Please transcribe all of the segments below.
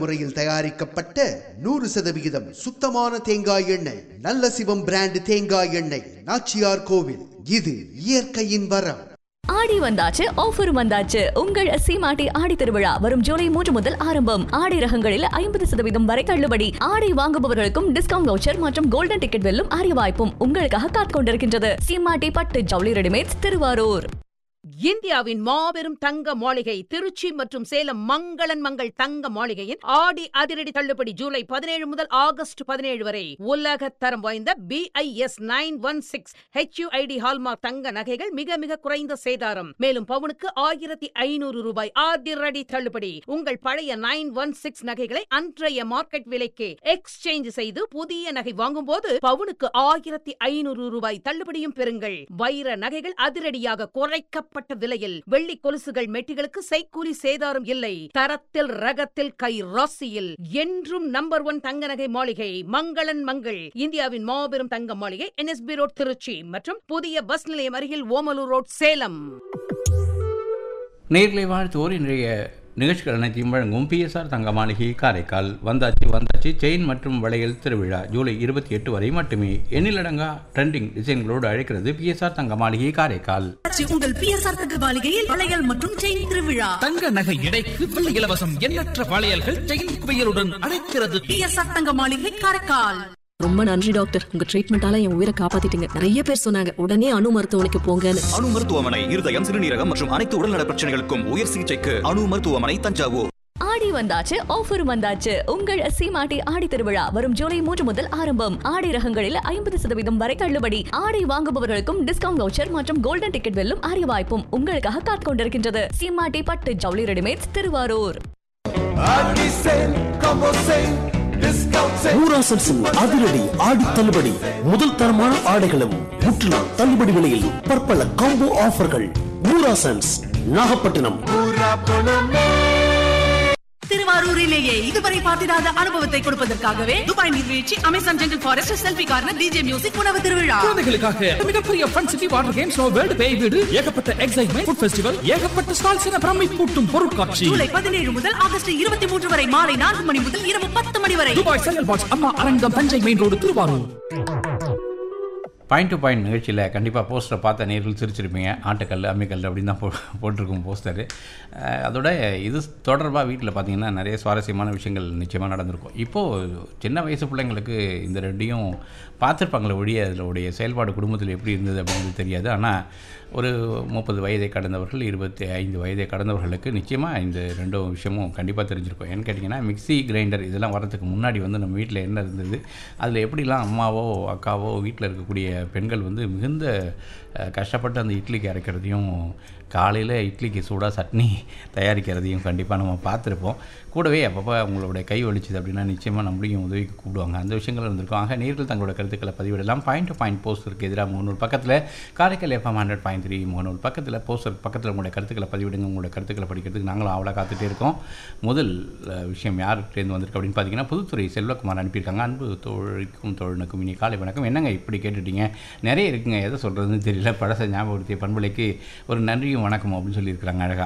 முறையில் தயாரிக்கப்பட்ட நூறு சதவிகிதம் சுத்தமான தேங்காய் எண்ணெய் நல்ல சிவம் பிராண்ட் தேங்காய் எண்ணெய் நாச்சியார் கோவில் இது இயற்கையின் வரம் ஆடி வந்தாச்சு ஆஃபர் வந்தாச்சு உங்கள் சீமாட்டி ஆடி திருவிழா வரும் ஜூலை மூன்று முதல் ஆரம்பம் ஆடி ரகங்களில் ஐம்பது சதவீதம் வரை தள்ளுபடி ஆடை வாங்குபவர்களுக்கும் டிஸ்கவுண்ட் வவுச்சர் மற்றும் கோல்டன் டிக்கெட் வெல்லும் அரிய வாய்ப்பும் உங்களுக்காக காத்துக் கொண்டிருக்கின்றது சீமாட்டி பட்டு ஜவுளி ரெடிமேட்ஸ் திருவாரூர் இந்தியாவின் மாபெரும் தங்க மாளிகை திருச்சி மற்றும் சேலம் மங்களன் மங்கள் தங்க மாளிகையின் ஆடி அதிரடி தள்ளுபடி ஜூலை பதினேழு முதல் ஆகஸ்ட் பதினேழு வரை உலக தரம் வாய்ந்த BIS nine one six HUID hallmark தங்க நகைகள் மிக மிக குறைந்த சேதாரம் மேலும் பவுனுக்கு ஆயிரத்தி ஐநூறு ரூபாய் அதிரடி தள்ளுபடி உங்கள் பழைய நைன் ஒன் சிக்ஸ் நகைகளை அன்றைய மார்க்கெட் விலைக்கு எக்ஸ்சேஞ்ச் செய்து புதிய நகை வாங்கும்போது பவுனுக்கு ஆயிரத்தி ஐநூறு ரூபாய் தள்ளுபடியும் பெறுங்கள் வைர நகைகள் அதிரடியாக குறைக்கப்பட்ட விலையில் வெள்ளி கொலுசுகள் மெட்டிகளுக்கு செய்கூலி சேதாரம் இல்லை தரத்தில் ரகத்தில் கை ராசியில் என்றும் நம்பர் ஒன் தங்க நகை மாளிகை மங்களன் மங்கள் இந்தியாவின் மாபெரும் தங்க மாளிகை என்எஸ்பி ரோட் திருச்சி மற்றும் புதிய பஸ் நிலையம் அருகில் ஓமலூர் ரோட் சேலம் நேர்களை வாழ்த்துவோர் இன்றைய நிகழ்ச்சிகள் அனைத்தையும் வழங்கும் பிஎஸ்ஆர் தங்க மாளிகை காரைக்கால் வந்தாச்சு வந்தாச்சு செயின் மற்றும் வளையல் திருவிழா ஜூலை இருபத்தி எட்டு வரை மட்டுமே எண்ணிலடங்கா ட்ரெண்டிங் டிசைன்களோடு அழைக்கிறது பிஎஸ்ஆர் தங்க மாளிகை காரைக்கால் ஆட்சி உங்கள் பிஎஸ்ஆர் தங்க மாளிகையில் வளையல் மற்றும் செயின் திருவிழா தங்க நகை எடைக்கு வெள்ளி இலவசம் எண்ணற்ற வளையல்கள் செயின் குவியலுடன் அழைக்கிறது பிஎஸ்ஆர் தங்க மாளிகை காரைக்கால் ரொம்ப நன்றி டாக்டர் உங்க ட்ரீட்மெண்டால என் உயிரை காப்பாத்திட்டீங்க நிறைய பேர் சொன்னாங்க உடனே அணு மருத்துவமனைக்கு போங்கன்னு அணு மருத்துவமனை இருதயம் சிறுநீரகம் மற்றும் அனைத்து உடல்நல பிரச்சனைகளுக்கும் உயர் சிகிச்சைக்கு அணு மருத்துவமனை தஞ்சாவூர் ஆடி வந்தாச்சு ஆஃபர் வந்தாச்சு உங்கள் சீமாட்டி ஆடி திருவிழா வரும் ஜூலை மூன்று முதல் ஆரம்பம் ஆடை ரகங்களில் ஐம்பது சதவீதம் வரை தள்ளுபடி ஆடை வாங்குபவர்களுக்கும் டிஸ்கவுண்ட் வவுச்சர் மற்றும் கோல்டன் டிக்கெட் வெல்லும் அரிய வாய்ப்பும் உங்களுக்காக காத்துக் கொண்டிருக்கின்றது சீமாட்டி பட்டு ஜவுளி ரெடிமேட்ஸ் திருவாரூர் ஊராசன்ஸின் அதிரடி ஆடி தள்ளுபடி முதல் தரமான ஆடைகளும் முற்றிலும் தள்ளுபடி விலையில் பற்பல காம்போ ஆஃபர்கள் ஊராசன்ஸ் நாகப்பட்டினம் திருவாரூரிலேயே இதுவரை பார்த்திராத அனுபவத்தை கொடுப்பதற்காகவே துபாய் நீர்வீழ்ச்சி Amazon jungle forest selfie corner DJ music உணவு திருவிழா குழந்தைகளுக்காக மிகப்பெரிய fun city water games world பேய் வீடு ஏகப்பட்ட எக்ஸைட்மெண்ட் ஃபுட் ஃபெஸ்டிவல் ஏகப்பட்ட ஸ்டால்ஸ் என பிரமை பூட்டும் பொருட்காட்சி ஜூலை பதினேழு முதல் ஆகஸ்ட் இருபத்தி மூன்று வரை மாலை நான்கு மணி முதல் இரவு பத்து மணி வரை துபாய் செங்கல் box Amma Arangam Thanjai main road Thiruvarur point to point நிகழ்ச்சியில் கண்டிப்பாக போஸ்டரை பார்த்த நேர்கள் சிரிச்சிருப்பீங்க ஆட்டுக்கல் அம்மிக்கல் அப்படின்னு தான் போ போட்டிருக்கும் போஸ்டரு அதோட இது தொடர்பாக வீட்டில் பார்த்தீங்கன்னா நிறைய சுவாரஸ்யமான விஷயங்கள் நிச்சயமாக நடந்திருக்கும் இப்போது சின்ன வயசு பிள்ளைங்களுக்கு இந்த ரெண்டையும் பார்த்துருப்பாங்களே ஒழிய அதனுடைய செயல்பாடு குடும்பத்தில் எப்படி இருந்தது அப்படிங்கிறது தெரியாது ஆனால் ஒரு முப்பது வயதை கடந்தவர்கள் இருபத்தி ஐந்து வயதை கடந்தவர்களுக்கு நிச்சயமாக இந்த ரெண்டும் விஷயமும் கண்டிப்பாக தெரிஞ்சிருக்கும் ஏன்னு கேட்டிங்கன்னா மிக்ஸி கிரைண்டர் இதெல்லாம் வரதுக்கு முன்னாடி வந்து நம்ம வீட்டில் என்ன இருந்தது அதில் எப்படிலாம் அம்மாவோ அக்காவோ வீட்டில் இருக்கக்கூடிய பெண்கள் வந்து மிகுந்த அஹ், கஷ்டப்பட்டு அந்த இட்லிக்கு அரைக்கிறதையும் காலையில் இட்லிக்கு சூடாக சட்னி தயாரிக்கிறதையும் கண்டிப்பாக நம்ம பார்த்துருப்போம் கூடவே அப்பப்போ அவங்களுடைய கை வலிச்சுது அப்படின்னா நிச்சயமாக நம்மளையும் உதவிக்கு கூப்பிடுவாங்க அந்த விஷயங்கள் இருந்திருக்கும் ஆக நேரில் தங்களோட கருத்துக்களை பதிவிடலாம் பாயிண்ட் டு பாயிண்ட் போஸ்டருக்கு எதிராக முகநூல் பக்கத்தில் Karaikal FM hundred point three முகநூல் பக்கத்தில் போஸ்டர் பக்கத்தில் உங்களுடைய கருத்துக்களை பதிவிடுங்க உங்களோட கருத்துக்களை படிக்கிறதுக்கு நாங்களும் அவ்வளோ காத்துட்டே இருக்கோம் முதல் அஹ், விஷயம் யார்கிட்டேருந்து வந்திருக்கு அப்படின்னு பார்த்தீங்கன்னா புதுத்துறை செல்வகுமார் அனுப்பியிருக்காங்க அன்பு தோழிக்கும் தோழனுக்கும் இனி காலை வணக்கம் என்னங்க இப்படி கேட்டுட்டீங்க நிறைய இருக்குங்க எதை சொல்கிறதுன்னு தெரியல பழச ஞாபகப்படுத்திய பண்பலைக்கு ஒரு நன்றியும் வணக்கம் அப்படின்னு சொல்லியிருக்கிறாங்க அழகாக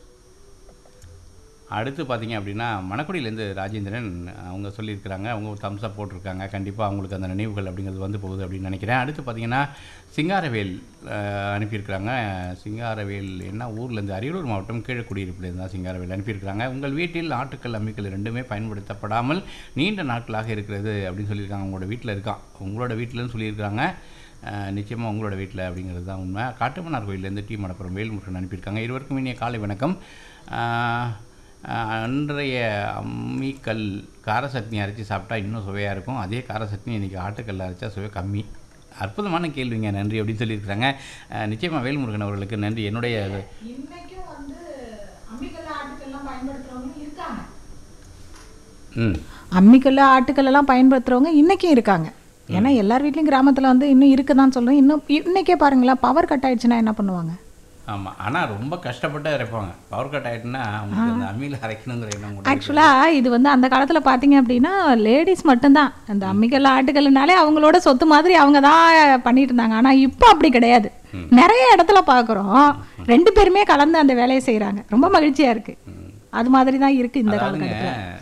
அடுத்து பார்த்தீங்க அப்படின்னா மணக்குடியிலேருந்து ராஜேந்திரன் அவங்க சொல்லியிருக்கிறாங்க அவங்க ஒரு தம்ஸ் அப் போட்டிருக்காங்க கண்டிப்பாக அவங்களுக்கு அந்த நினைவுகள் அப்படிங்கிறது வந்து போகுது அப்படின்னு நினைக்கிறேன் அடுத்து பார்த்தீங்கன்னா சிங்காரவேல் அஹ், அனுப்பியிருக்கிறாங்க சிங்காரவேல் என்ன ஊர்லேருந்து அரியலூர் மாவட்டம் கீழக்குடியிருப்புலேருந்து தான் சிங்காரவேல் அனுப்பியிருக்கிறாங்க உங்கள் வீட்டில் ஆட்டுக்கல் அம்மிக்கல் ரெண்டுமே பயன்படுத்தப்படாமல் நீண்ட நாட்களாக இருக்கிறது அப்படின்னு சொல்லியிருக்காங்க உங்களோட வீட்டில் இருக்கான் உங்களோட வீட்டிலன்னு சொல்லியிருக்காங்க நிச்சயமாக உங்களோட வீட்டில் அப்படிங்கிறது தான் உண்மை காட்டுமன்னார் கோயிலேருந்து டி மடப்புறம் வேல்முருகன் அனுப்பியிருக்காங்க இருவருக்கும் இனிய காலை வணக்கம் அஹ், அஹ், அன்றைய அம்மிக்கல் கார சட்னி அரைச்சி சாப்பிட்டா இன்னும் சுவையாக இருக்கும் அதே கார சட்னி இன்றைக்கி ஆட்டுக்கல்ல அரைச்சா சுவை கம்மி அற்புதமான கேள்விங்க நன்றி அப்படின்னு சொல்லியிருக்கிறாங்க அஹ், நிச்சயமாக வேல்முருகன் அவர்களுக்கு நன்றி என்னுடைய இன்னைக்கும் வந்து அம்மிக்கல்ல ஆட்டுக்கல்லாம் பயன்படுத்துறவங்க இருக்காங்க ம் அம்மிக்கல்ல ஆட்டுக்கல் எல்லாம் பயன்படுத்துறவங்க இன்னைக்கும் இருக்காங்க ஏன்னா எல்லார் வீட்லயும் கிராமத்துல வந்து இன்னும் இருக்குதான் சொல்றேன் இன்னும் இன்னைக்கே பாருங்களேன் பவர் கட் ஆயிடுச்சுன்னா என்ன பண்ணுவாங்க ஆமாம் ஆனால் ரொம்ப கஷ்டப்பட்டு அரைப்பாங்க பவர் கட் ஆகிட்டுனா அவங்களுக்கு அந்த அம்மியில் அரைக்கணுங்கிற எண்ணம் கூட இருக்காது. ஆக்சுவலா இது வந்து அந்த காலத்துல பாத்தீங்க அப்படின்னா லேடிஸ் மட்டும்தான் அந்த அம்மிக்கல் ஆட்டுக்கல்னாலே அவங்களோட சொத்து மாதிரி அவங்க தான் பண்ணிட்டு இருந்தாங்க ஆனா இப்போ அப்படி கிடையாது நிறைய இடத்துல பாக்குறோம் ரெண்டு பேருமே கலந்து அந்த வேலையை செய்றாங்க ரொம்ப மகிழ்ச்சியா இருக்கு அது மாதிரி தான் இருக்கு இந்த அதாவதுங்க காலகட்டத்துல